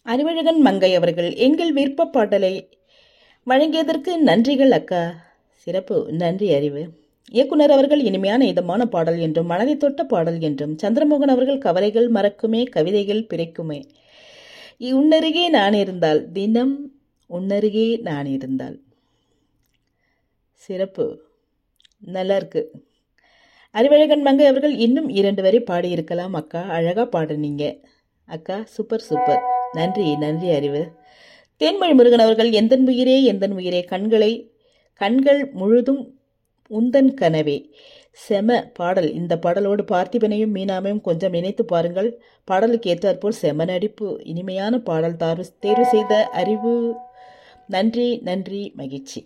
அறிவழகன் மங்கை அவர்கள் எங்கள் விருப்ப பாடலை வழங்கியதற்கு நன்றிகள் அக்கா சிறப்பு நன்றி அறிவு இயக்குனர் அவர்கள் இனிமையான இதமான பாடல் என்றும் மனதை தொட்ட பாடல் என்றும் சந்திரமோகன் அவர்கள் கவலைகள் மறக்குமே கவிதைகள் பிறக்குமே உன்னருகே நான் இருந்தால் தினம் உன்னருகே நான் இருந்தால் சிறப்பு நல்லா இருக்கு அறிவழகன் மங்கை அவர்கள் இன்னும் இரண்டு வரை பாடியிருக்கலாம் அக்கா அழகாக பாடுனீங்க அக்கா சூப்பர் சூப்பர் நன்றி நன்றி அறிவு தேன்மொழி முருகன் அவர்கள் எந்தன் உயிரே எந்தன் உயிரே கண்களை கண்கள் முழுதும் உந்தன் கனவே செம பாடல் இந்த பாடலோடு பார்த்திபனையும் மீனாமையும் கொஞ்சம் நினைத்து பாருங்கள் பாடலுக்கு ஏற்றாற்போல் செம நடிப்பு இனிமையான பாடல் தார்வு தேர்வு செய்த அறிவு நன்றி நன்றி மகிழ்ச்சி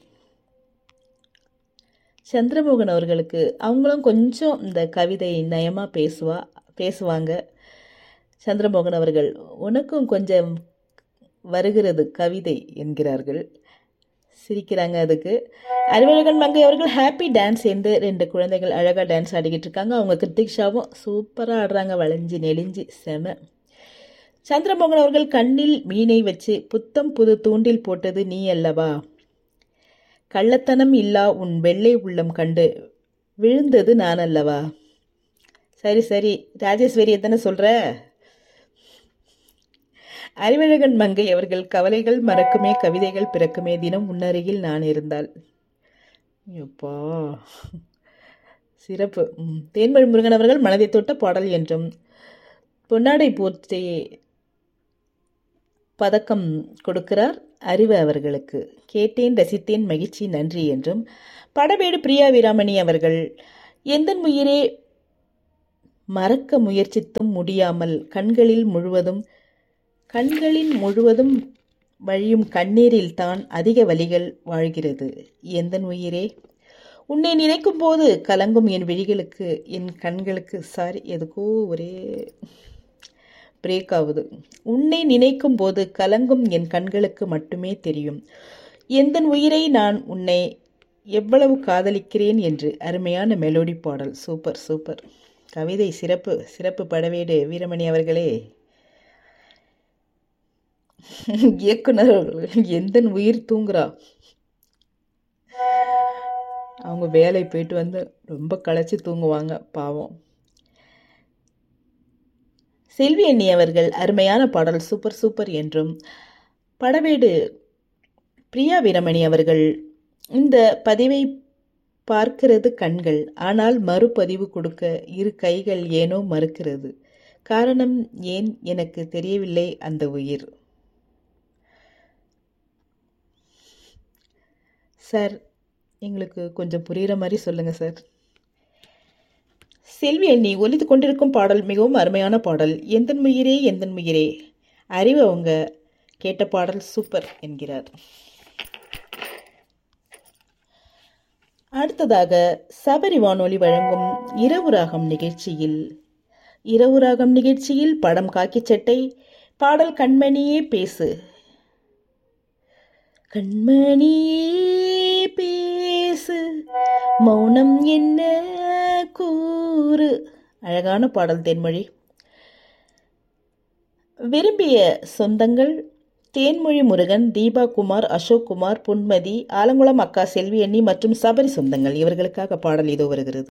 சந்திரமோகன் அவர்களுக்கு அவங்களும் கொஞ்சம் இந்த கவிதை நயமாக பேசுவா பேசுவாங்க சந்திரமோகன் அவர்கள் உனக்கும் கொஞ்சம் வருகிறது கவிதை என்கிறார்கள் சிரிக்கிறாங்க அதுக்கு அறிவழகன் மங்கை அவர்கள் ஹாப்பி டான்ஸ் என்று ரெண்டு குழந்தைகள் அழகாக டான்ஸ் ஆடிக்கிட்டு இருக்காங்க அவங்க கிருத்திக்ஷாவும் சூப்பராக ஆடுறாங்க வளைஞ்சி நெளிஞ்சு செம சந்திரமோகன் அவர்கள் கண்ணில் மீனை வச்சு புத்தம் புது தூண்டில் போட்டது நீ அல்லவா கள்ளத்தனம் இல்லா உன் வெள்ளை உள்ளம் கண்டு விழுந்தது நான் அல்லவா சரி சரி ராஜேஸ்வரி எத்தனை சொல்கிற அறிவழகன் மங்கை அவர்கள் கவலைகள் மறக்குமே கவிதைகள் பிறக்குமே தினம் முன்னருகில் நான் இருந்தால் எப்பா சிறப்பு தேன்மொழி முருகன் அவர்கள் மனதை தொட்ட பாடல் என்றும் பொன்னாடை போற்றி பதக்கம் கொடுக்கிறார் அறிவு அவர்களுக்கு கேட்டேன் ரசித்தேன் மகிழ்ச்சி நன்றி என்றும் படவேடு பிரியா வீராமணி அவர்கள் எந்த உயிரே மறக்க முயற்சித்தும் முடியாமல் கண்களில் முழுவதும் கண்களின் முழுவதும் வழியும் கண்ணீரில் தான் அதிக வலிகள் வாழ்கிறது எந்த உயிரே உன்னை நினைக்கும் போது கலங்கும் என் விழிகளுக்கு என் கண்களுக்கு சாரி எதுக்கோ ஒரே பிரேக் ஆகுது உன்னை நினைக்கும் போது கலங்கும் என் கண்களுக்கு மட்டுமே தெரியும் எந்த உயிரை நான் உன்னை எவ்வளவு காதலிக்கிறேன் என்று அருமையான மெலோடி பாடல் சூப்பர் சூப்பர் கவிதை சிறப்பு சிறப்பு படவேடு வீரமணி அவர்களே இயக்குனர் எந்த உயிர் தூங்குறா அவங்க வேலை போயிட்டு வந்து ரொம்ப களைச்சி தூங்குவாங்க பாவம் செல்வி அண்ணி அவர்கள் அருமையான பாடல் சூப்பர் சூப்பர் என்றும் படவேடு பிரியா வீரமணி அவர்கள் இந்த பதிவை பார்க்கிறது கண்கள் ஆனால் மறுபதிவு கொடுக்க இரு கைகள் ஏனோ மறுக்கிறது காரணம் ஏன் எனக்கு தெரியவில்லை அந்த உயிர் சார் எங்களுக்கு கொஞ்சம் புரிகிற மாதிரி சொல்லுங்கள் சார் செல்வி அண்ணி ஒலித்து கொண்டிருக்கும் பாடல் மிகவும் அருமையான பாடல் எந்தன் உயிரே எந்தன் உயிரே அறிவு அவங்க கேட்ட பாடல் சூப்பர் என்கிறார் அடுத்ததாக சபரி வானொலி வழங்கும் இரவு ராகம் நிகழ்ச்சியில் இரவு ராகம் நிகழ்ச்சியில் படம் காக்கி சட்டை பாடல் கண்மணியே பேசு கண்மணியே பேசு மௌனம் என்ன கூறு அழகான பாடல் தென்மொழி விரும்பிய சொந்தங்கள் தேன்மொழி முருகன் தீபா குமார் அசோக் குமார் புன்மதி ஆலங்குளம் அக்கா செல்வி அண்ணி மற்றும் சபரி சொந்தங்கள் இவர்களுக்காக பாடல் இதோ வருகிறது